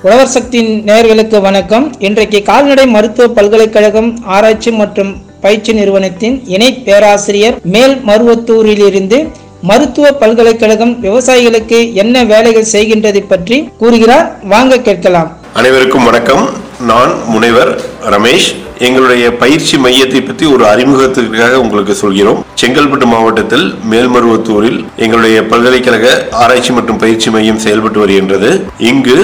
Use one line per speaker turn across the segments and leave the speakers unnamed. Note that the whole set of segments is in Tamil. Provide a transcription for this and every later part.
உழவர் சக்தியின் நேயர்களுக்கு வணக்கம் இன்றைக்கு கால்நடை மருத்துவ பல்கலைக்கழகம் ஆராய்ச்சி மற்றும் பயிற்சி நிறுவனத்தின் இணை பேராசிரியர் மேல் மருவத்தூரிலிருந்து மருத்துவ பல்கலைக்கழகம் விவசாயிகளுக்கு என்ன வேலைகள் செய்கின்றது பற்றி கூறுகிறார் வாங்க கேட்கலாம்
அனைவருக்கும் வணக்கம் நான் முனைவர் ரமேஷ் எங்களுடைய பயிற்சி மையத்தை பற்றி ஒரு அறிமுகத்திற்காக உங்களுக்கு சொல்கிறோம் செங்கல்பட்டு மாவட்டத்தில் மேல்மருவத்தூரில் எங்களுடைய பல்கலைக்கழக ஆராய்ச்சி மற்றும் பயிற்சி மையம் செயல்பட்டு வருகின்றது இங்கு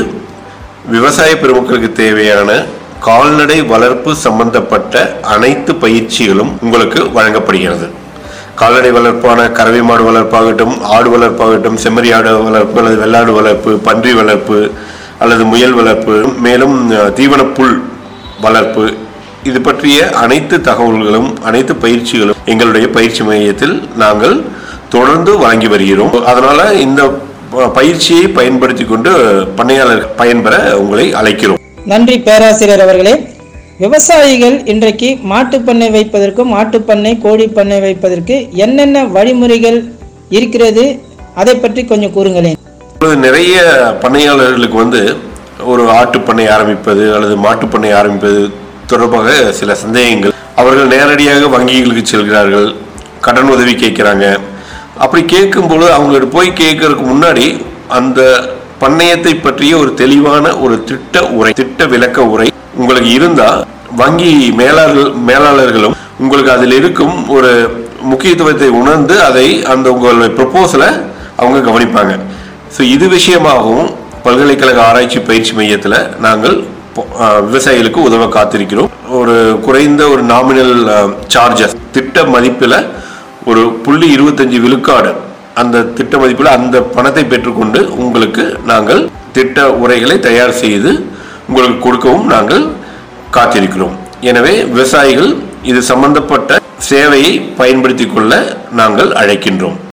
விவசாய பெருமக்களுக்கு தேவையான கால்நடை வளர்ப்பு சம்பந்தப்பட்ட அனைத்து பயிற்சிகளும் உங்களுக்கு வழங்கப்படுகிறது கால்நடை வளர்ப்பான கறவை மாடு வளர்ப்பாகட்டும் ஆடு வளர்ப்பாகட்டும் செம்மறி ஆடு வளர்ப்பு அல்லது வெள்ளாடு வளர்ப்பு பன்றி வளர்ப்பு அல்லது முயல் வளர்ப்பு மேலும் அஹ், தீவனப் புல் வளர்ப்பு இது பற்றிய அனைத்து தகவல்களும் அனைத்து பயிற்சிகளும் எங்களுடைய பயிற்சி மையத்தில் நாங்கள் தொடர்ந்து வழங்கி வருகிறோம் அதனால இந்த ப- பயிற்சியை பயன்படுத்தி கொண்டு பண்ணையாளர் பயன்பெற உங்களை அழைக்கிறோம்
நன்றி பேராசிரியர் அவர்களே விவசாயிகள் இன்றைக்கு மாட்டுப் பண்ணை வைப்பதற்கும் மாட்டுப் பண்ணை கோழி பண்ணை வைப்பதற்கு என்னென்ன வழிமுறைகள் இருக்கிறது அதை பற்றி கொஞ்சம் கூறுங்களேன்
இப்பொழுது நிறைய பண்ணையாளர்களுக்கு வந்து ஒரு ஆட்டுப் பண்ணை ஆரம்பிப்பது அல்லது மாட்டுப் பண்ணை ஆரம்பிப்பது தொடர்பாக சில சந்தேகங்கள் அவர்கள் நேரடியாக வங்கிகளுக்கு செல்கிறார்கள் கடன் உதவி கேட்குறாங்க அப்படி கேட்கும்போது அவங்கள்ட்ட போய் கேட்கறதுக்கு முன்னாடி அந்த பண்ணையத்தை பற்றிய ஒரு தெளிவான ஒரு திட்ட உரை திட்ட விளக்க உரை உங்களுக்கு இருந்தா வங்கி மேலாளர் மேலாளர்களும் உங்களுக்கு அதில் இருக்கும் ஒரு முக்கியத்துவத்தை உணர்ந்து அதை அந்த உங்களுடைய ப்ரொபோசலை அவங்க கவனிப்பாங்க ஸோ இது விஷயமாகவும் பல்கலைக்கழக ஆராய்ச்சி பயிற்சி மையத்தில் நாங்கள் பொ- ஆஹ் விவசாயிகளுக்கு உதவ காத்திருக்கிறோம் ஒரு குறைந்த ஒரு நாமினல் சார்ஜஸ் திட்ட மதிப்பில் ஒரு புள்ளி இருபத்தஞ்சு விழுக்காடு அந்த திட்ட மதிப்பில் அந்த பணத்தை பெற்றுக்கொண்டு உங்களுக்கு நாங்கள் திட்ட உரைகளை தயார் செய்து உங்களுக்கு கொடுக்கவும் நாங்கள் காத்திருக்கிறோம் எனவே விவசாயிகள் இது சம்பந்தப்பட்ட சேவையை பயன்படுத்திக் கொள்ள நாங்கள் அழைக்கின்றோம்